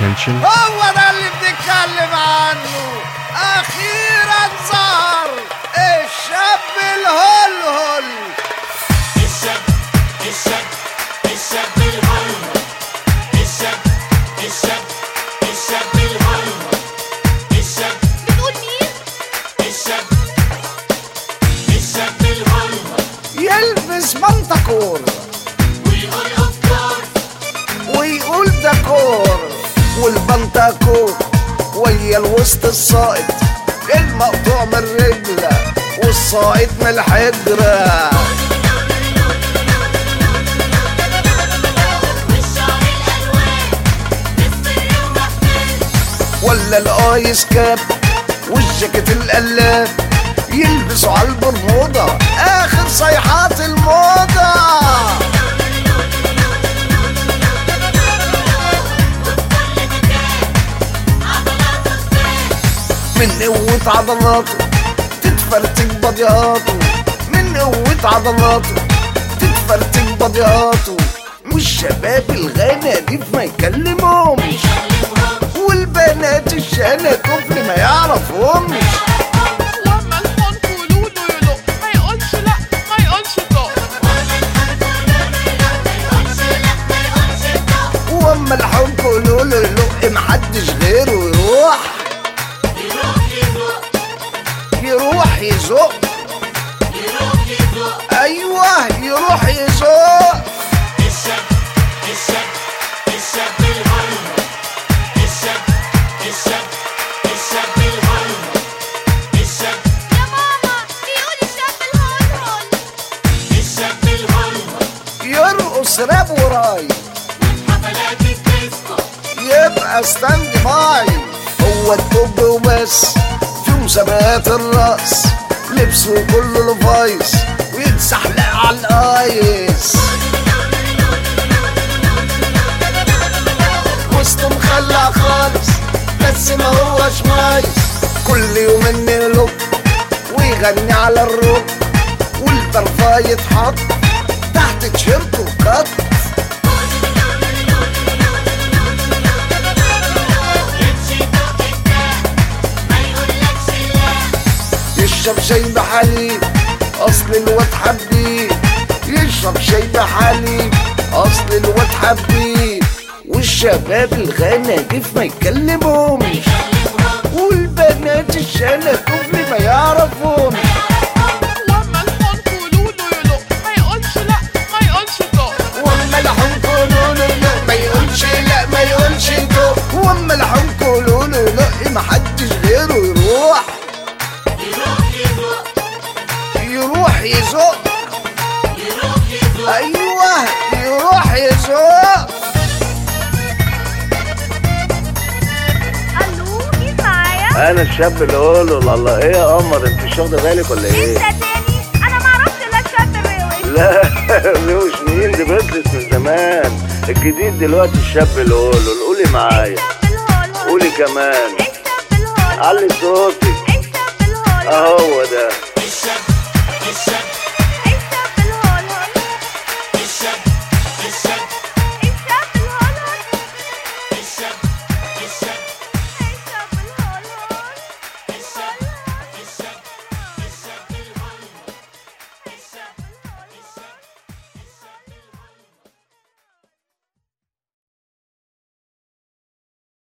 mention هو ده اللي بنتكلم عنه اخيرا ظهر الشاب الهلهل الشاب الشاب الشاب الهرم الشاب الشاب الشاب الهرم الشاب بتقول مين؟ الشاب الشاب الهرم يلبس منطقور ويقول افكار ويقول دكور والبنطاكور ويا الوسط الساقط المقطوع من الرجلة والساقط من الحجرة والشعر الالوان السر ومحمل ولا الايس كاب والجاكيت القلاب يلبسوا على البرمودا اخر صيحات الموضة من قوة عضلاته تتفرتك بديهاته من قوة عضلاته تتفرتك بديهاته والشباب الغناديف ما يكلمهمش والبنات الشانة طفل ما يعرفهمش واما الحون قولوا له يلق ما يقولش لا ما يقولش طق واما الحب قولوا له يلق محدش غيره يروح يروح يزق ايوه يروح يزق الشاب الشاب الشاب الهرم الشاب الشاب الشاب الهرم الشاب يا ماما بيقول الشاب الهلهل الشاب الهرم يرقص راب وراي حفلات الديسكو يبقى ستاند باي هو الدب وبس في مسابقات الرقص لبسه كله لفايس ويتزحلق على الايس وسطه مخلع خالص بس ما هوش مايس كل يوم يلوك ويغني على الروك والبرفا يتحط تحت تيشيرته قط يمشي فوق التاع ما يقولكش لا يشرب شاي بحليب اصل الواد حبيب يشرب شاي بحليب اصل الواد حبيب والشباب الغناديف ما يكلمهمش والبنات الشانة طفل ما يعرفهمش واما الحون قولوا له يلق ما يقولش لا ما يقولش طق واما الحوم قولوا له لا ما يقولش لا ما يقولش تو واما الحوم قولوا له لا محدش غيره يروح يروح يزق ايوه يروح يزق الو مين معايا؟ انا الشاب اللي اقوله الله ايه يا قمر انت مش واخده بالك ولا انت ايه تاني انا معرفش الا الشاب الروش لا روش مين دي بيزنس من زمان الجديد دلوقتي الشاب اللي اقوله قولي معايا الشاب الهلهل قولي كمان الشاب الهلهل علي صوتك الشاب الهلهل اهو ده الشاب الشاب